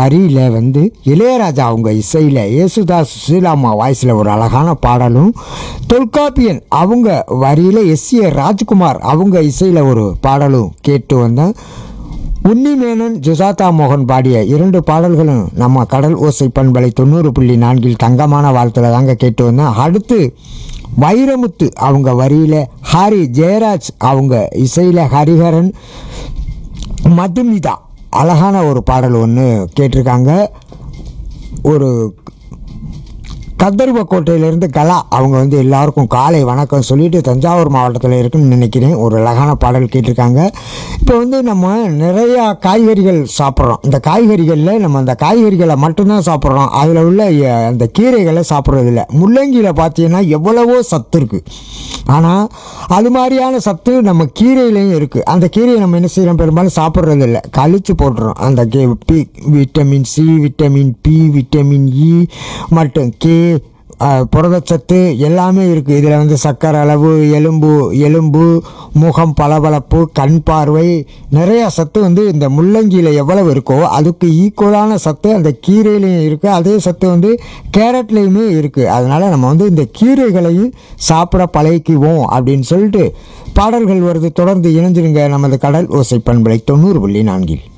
வரியில் வந்து இளையராஜா அவங்க இசையில் யேசுதாஸ் சுசீலாமா வாய்ஸில் ஒரு அழகான பாடலும் தொல்காப்பியன் அவங்க வரியில் எஸ் ஏ ராஜ்குமார் அவங்க இசையில் ஒரு பாடலும் கேட்டு வந்தேன் உன்னிமேனன் ஜுசாதா மோகன் பாடிய இரண்டு பாடல்களும் நம்ம கடல் ஓசை பண்பலை தொண்ணூறு புள்ளி நான்கில் தங்கமான வாழ்த்துல தாங்க கேட்டு வந்தோம் அடுத்து வைரமுத்து அவங்க வரியில் ஹாரி ஜெயராஜ் அவங்க இசையில் ஹரிஹரன் மதுமிதா அழகான ஒரு பாடல் ஒன்று கேட்டிருக்காங்க ஒரு கந்தர்வ கோட்டையிலேருந்து கலா அவங்க வந்து எல்லாருக்கும் காலை வணக்கம் சொல்லிட்டு தஞ்சாவூர் மாவட்டத்தில் இருக்குன்னு நினைக்கிறேன் ஒரு அழகான பாடல் கேட்டிருக்காங்க இப்போ வந்து நம்ம நிறையா காய்கறிகள் சாப்பிட்றோம் இந்த காய்கறிகளில் நம்ம அந்த காய்கறிகளை மட்டும்தான் சாப்பிட்றோம் அதில் உள்ள அஹ், அந்த கீரைகளை சாப்பிட்றதில்ல முள்ளங்கியில் பார்த்தீங்கன்னா எவ்வளவோ சத்து இருக்குது ஆனால் அது மாதிரியான சத்து நம்ம கீரையிலையும் இருக்குது அந்த கீரையை நம்ம என்ன செய்கிறோம் பெரும்பாலும் சாப்பிட்றது இல்லை கழிச்சு போட்டுறோம் அந்த K B vitamin C vitamin B vitamin E மற்றும் கே அஹ், புரதச்சத்து எல்லாமே இருக்குது இதில் வந்து சர்க்கரை அளவு எலும்பு எலும்பு முகம் பளபளப்பு கண் பார்வை நிறைய சத்து வந்து இந்த முள்ளங்கியில் எவ்வளவு இருக்கோ அதுக்கு ஈக்குவலான சத்து அந்த கீரையிலையும் இருக்குது அதே சத்து வந்து கேரட்லேயுமே இருக்குது அதனால் நம்ம வந்து இந்த கீரைகளையும் சாப்பிட பழகிக்குவோம் அப்படின்னு சொல்லிட்டு பாடல்கள் வருது தொடர்ந்து இணைஞ்சிருங்க நமது கடல் ஓசை பண்பலை தொண்ணூறு புள்ளி நான்கில்